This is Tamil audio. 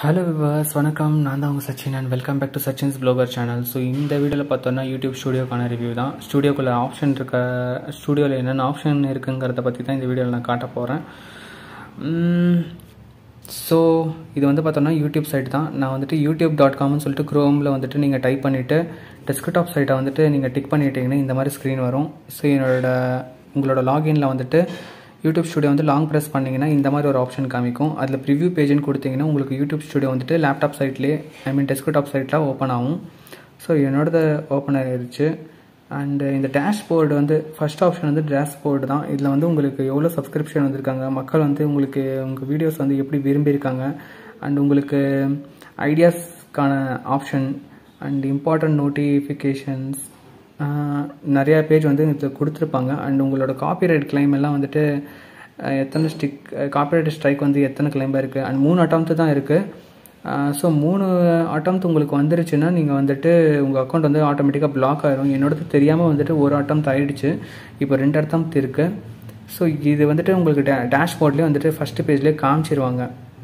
ஹலோ விவாஸ் வணக்கம் நான் தான் உங்கள் Sachin and welcome back to Sachin's blogger channel so இந்த வீடியோவில் பார்த்தோன்னா யூடியூப் ஸ்டுடியோக்கான ரிவ்யூ தான் ஸ்டுடியோக்குள்ளே ஆப்ஷன் இருக்க ஸ்டுடியோவில் என்னென்ன ஆப்ஷன் இருக்குங்கிறத பற்றி தான் இந்த வீடியோவில் நான் காட்ட போகிறேன் ஸோ இது வந்து பார்த்தோன்னா யூடியூப் சைட் தான் நான் வந்துட்டு யூடியூப் டாட் காம்னு சொல்லிட்டு க்ரோமில் வந்துட்டு நீங்கள் டைப் பண்ணிவிட்டு டெஸ்க்டாப் சைட்டை வந்துட்டு நீங்கள் டிக் பண்ணிட்டீங்கன்னா இந்த மாதிரி ஸ்க்ரீன் வரும் ஸோ என்னோட உங்களோட லாகின்ல வந்துட்டு யூடியூப் ஸ்டுடியோ வந்து லாங் ப்ரெஸ் பண்ணிங்கன்னா இந்த மாதிரி ஒரு ஆப்ஷன் காமிக்கும் அதில் ப்ரிவ்யூ பேஜ்னு கொடுத்தீங்கன்னா உங்களுக்கு யூடியூப் ஸ்டுடியோ வந்துட்டு லேப்டாப் சைட்லேயே ஐ மீன் டெஸ்க்டாப் சைட்டில் ஓப்பன் ஆகும் ஸோ என்னோடது ஓப்பன் ஆகிருச்சு அண்டு இந்த டேஷ்போர்டு வந்து ஃபஸ்ட் ஆப்ஷன் வந்து டேஷ்போர்டு தான் இதில் வந்து உங்களுக்கு எவ்வளோ சப்ஸ்கிரிப்ஷன் வந்திருக்காங்க மக்கள் வந்து உங்களுக்கு உங்கள் வீடியோஸ் வந்து எப்படி விரும்பியிருக்காங்க அண்ட் உங்களுக்கு ஐடியாஸ்க்கான ஆப்ஷன் அண்ட் இம்பார்ட்டன்ட் நோட்டிஃபிகேஷன்ஸ் நிறையா பேஜ் வந்து இது கொடுத்துருப்பாங்க அண்ட் உங்களோட காப்பிரைட் கிளைம் எல்லாம் வந்துட்டு எத்தனை ஸ்டிக் காப்பிரைட் ஸ்ட்ரைக் வந்து எத்தனை கிளைம் இருக்குது அண்ட் மூணு அட்டம்ப்ட் தான் இருக்குது ஸோ மூணு அட்டம்ப்ட் உங்களுக்கு வந்துருச்சுன்னா நீங்கள் வந்துட்டு உங்கள் அக்கௌண்ட் வந்து ஆட்டோமேட்டிக்காக பிளாக் ஆயிரும் என்னோடது தெரியாமல் வந்துட்டு ஒரு அட்டம்ப்ட் ஆகிடுச்சு இப்போ ரெண்டு அட்டம்ப்ட் இருக்குது ஸோ இது வந்துட்டு உங்களுக்கு டே டேஷ்போர்ட்லேயே வந்துட்டு ஃபஸ்ட்டு பேஜ்லேயே காமிச்சிருவாங்க